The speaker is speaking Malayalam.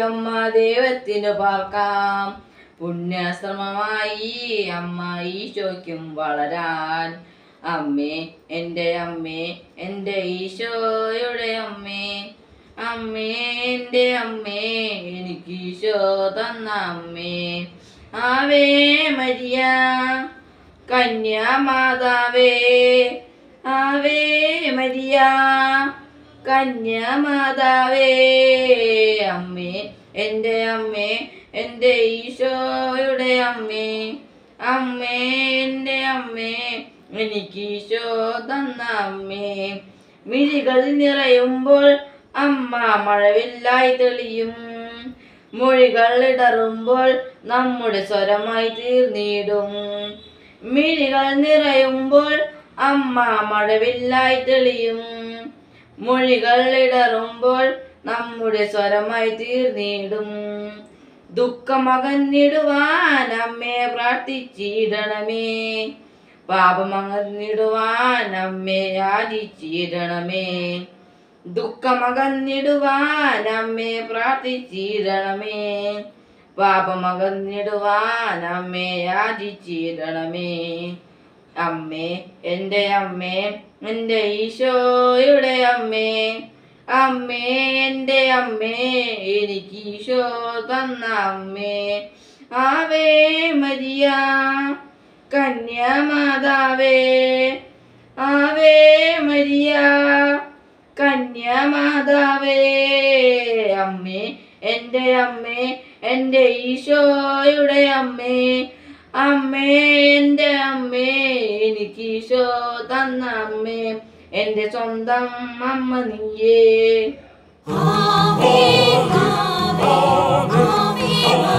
അമ്മ ദൈവത്തിനു പാർക്കാം പുണ്യശ്രമമായി അമ്മ ഈശോയ്ക്കും വളരാൻ അമ്മേ എൻ്റെ അമ്മേ എൻ്റെ ഈശോയുടെ അമ്മേ അമ്മേ എൻ്റെ അമ്മേ എനിക്ക് ഈശോ തന്ന അമ്മേ ആവേ മരിയ കന്യാമാതാവേ ആവേ മരിയ കന്യാമാതാവേ അമ്മേ എൻ്റെ അമ്മേ എൻ്റെ ഈശോയുടെ അമ്മേ അമ്മേ എൻ്റെ അമ്മേ എനിക്ക് ഈശോ തന്ന അമ്മേ മിഴികൾ നിറയുമ്പോൾ അമ്മ മഴവില്ലായി തെളിയും മൊഴികൾ ഇടറുമ്പോൾ നമ്മുടെ സ്വരമായി തീർന്നിടും മിഴികൾ നിറയുമ്പോൾ അമ്മ മഴവില്ലായി തെളിയും മൊഴികൾ ഇടറുമ്പോൾ നമ്മുടെ സ്വരമായി തീർന്നിടും ദുഃഖമകന്നിടുവാൻ അമ്മേ പ്രാർത്ഥിച്ചിടണമേ പാപമകന്നിടുവാൻ അമ്മേ യാചിച്ചിടണമേ ദുഃഖമകന്നിടുവാൻ അമ്മേ പ്രാർത്ഥിച്ചിടണമേ പാപമകന്നിടുവാൻ അമ്മേ യാചിച്ചിടണമേ അമ്മേ എൻ്റെ അമ്മേ എൻ്റെ ഈശോയുടെ അമ്മേ അമ്മേ എൻ്റെ അമ്മേ എനിക്ക് ഈശോ തന്ന അമ്മേ ആവേ മരിയ കന്യാമാതാവേ ആവേ മരിയ കന്യാമാതാവേ അമ്മേ എൻ്റെ അമ്മേ എൻ്റെ ഈശോയുടെ അമ്മേ അമ്മേ എൻ്റെ അമ്മേ എനിക്ക് ഈശോ തന്ന അമ്മേ എൻ്റെ സ്വന്തം അമ്മ നീയേ Ave, Ave, Ave Maria.